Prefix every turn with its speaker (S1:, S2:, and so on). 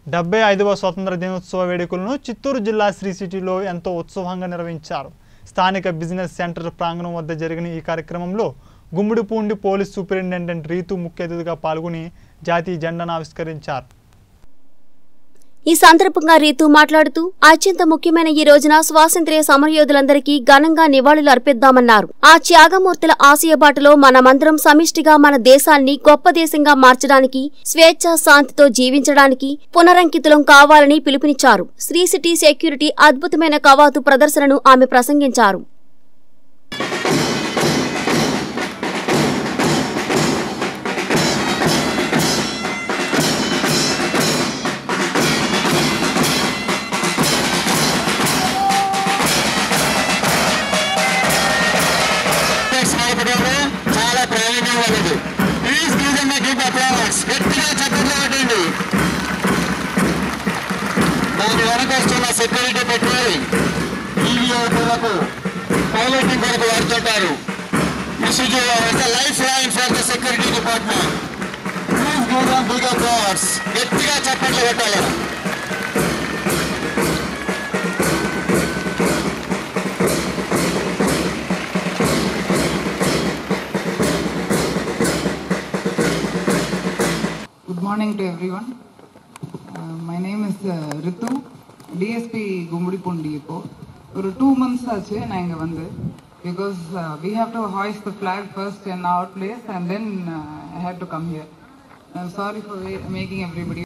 S1: డెబ్బై ఐదవ స్వతంత్ర దినోత్సవ వేడుకలను చిత్తూరు జిల్లా శ్రీ సిటీలో ఎంతో ఉత్సవంగా నిర్వహించారు స్థానిక బిజినెస్ సెంటర్ ప్రాంగణం వద్ద జరిగిన ఈ కార్యక్రమంలో గుమ్మిడిపూండి పోలీస్ సూపరింటెండెంట్ రీతు ముఖ్య అతిథిగా పాల్గొని జాతీయ జెండాను ఆవిష్కరించారు
S2: ఈ సందర్భంగా రీతు మాట్లాడుతూ అత్యంత ముఖ్యమైన ఈ రోజున స్వాతంత్ర్య సమరయోధులందరికీ ఘనంగా నివాళులు అర్పిద్దామన్నారు ఆ త్యాగమూర్తుల ఆశయ బాటలో మనమందరం సమిష్టిగా మన దేశాన్ని గొప్ప దేశంగా మార్చడానికి స్వేచ్ఛ శాంతితో జీవించడానికి పునరంకితులం కావాలని పిలుపునిచ్చారు శ్రీ సిటీ సెక్యూరిటీ అద్భుతమైన కవాతు ప్రదర్శనను ఆమె ప్రసంగించారు
S3: స్నేహితుడు చాలా ప్రయోజనం కలదు please give them give applause గట్టిగా చప్పట్లు కొట్టండి దాని వెనక వస్తున్న సెక్యూరిటీ పెట్రోలింగ్ ఈవీఓలకు పైలటింగ్ కొరకు వాడుతుంటారు misuse life line for the security department please give them big applause గట్టిగా చప్పట్లు కొట్టాలి
S4: Good morning to everyone. Uh, my name is uh, Ritu, DSP Gumbudipundi இப்போ ஒரு டூ மந்த்ஸ் ஆச்சு நான் இங்கே வந்து because we have to hoist the flag first in our place and then I have to come here sorry for making everybody